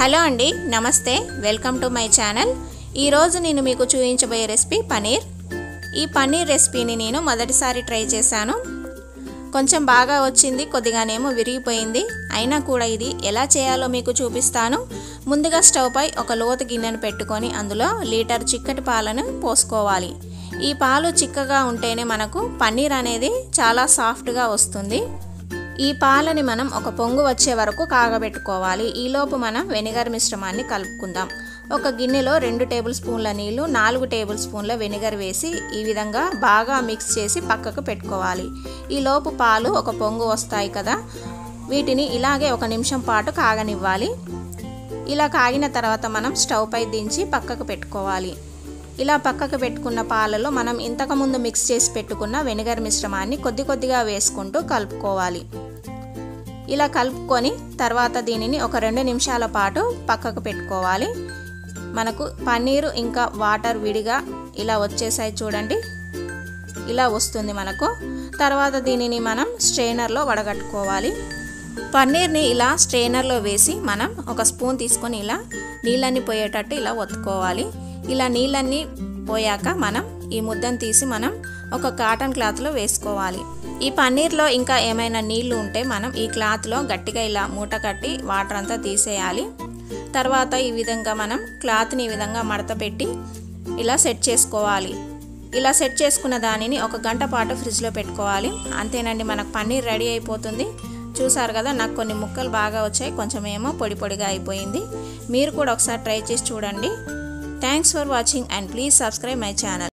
hello అండి నమస్తే welcome to my channel ఈరోజు నేను మీకు చూపించబోయే రెసిపీ పనీర్ ఈ పన్నీర్ రెసిపీని నేను మొదటిసారి ట్రై చేశాను కొంచెం బాగా వచ్చింది కొద్దిగానేమో విరిగిపోయింది అయినా కూడా ఇది ఎలా చేయాలో మీకు చూపిస్తాను ముందుగా స్టవ్ పై ఒక లోతు గిన్నెను పెట్టుకొని అందులో లీటర్ చిక్కటి పాలను పోసుకోవాలి ఈ పాలు చిక్కగా ఉంటేనే మనకు పన్నీర్ అనేది చాలా సాఫ్ట్గా వస్తుంది ఈ పాలని మనం ఒక పొంగు వచ్చే వరకు కాగబెట్టుకోవాలి ఈలోపు మనం వెనిగర్ మిశ్రమాన్ని కలుపుకుందాం ఒక గిన్నెలో రెండు టేబుల్ స్పూన్ల నీళ్లు నాలుగు టేబుల్ స్పూన్ల వెనిగర్ వేసి ఈ విధంగా బాగా మిక్స్ చేసి పక్కకు పెట్టుకోవాలి ఈలోపు పాలు ఒక పొంగు వస్తాయి కదా వీటిని ఇలాగే ఒక నిమిషం పాటు కాగనివ్వాలి ఇలా కాగిన తర్వాత మనం స్టవ్ పై దించి పక్కకు పెట్టుకోవాలి ఇలా పక్కకు పెట్టుకున్న పాలలో మనం ఇంతకుముందు మిక్స్ చేసి పెట్టుకున్న వెనిగర్ మిశ్రమాన్ని కొద్ది కొద్దిగా వేసుకుంటూ కలుపుకోవాలి ఇలా కలుపుకొని తర్వాత దీనిని ఒక రెండు నిమిషాల పాటు పక్కకు పెట్టుకోవాలి మనకు పన్నీరు ఇంకా వాటర్ విడిగా ఇలా వచ్చేసాయి చూడండి ఇలా వస్తుంది మనకు తర్వాత దీనిని మనం స్ట్రెయినర్లో వడగట్టుకోవాలి పన్నీర్ని ఇలా స్ట్రెయినర్లో వేసి మనం ఒక స్పూన్ తీసుకొని ఇలా నీళ్ళన్నీ పోయేటట్టు ఇలా ఒత్తుకోవాలి ఇలా నీళ్ళన్నీ పోయాక మనం ఈ ముద్దను తీసి మనం ఒక కాటన్ క్లాత్లో వేసుకోవాలి ఈ పన్నీర్లో ఇంకా ఏమైనా నీళ్లు ఉంటే మనం ఈ క్లాత్లో గట్టిగా ఇలా మూట కట్టి వాటర్ అంతా తీసేయాలి తర్వాత ఈ విధంగా మనం క్లాత్ని ఈ విధంగా మడత పెట్టి ఇలా సెట్ చేసుకోవాలి ఇలా సెట్ చేసుకున్న దానిని ఒక గంట పాటు ఫ్రిడ్జ్లో పెట్టుకోవాలి అంతేనండి మనకు పన్నీర్ రెడీ అయిపోతుంది చూసారు కదా నాకు కొన్ని ముక్కలు బాగా వచ్చాయి కొంచెం ఏమో పొడి పొడిగా అయిపోయింది మీరు కూడా ఒకసారి ట్రై చేసి చూడండి thanks for watching and please subscribe my channel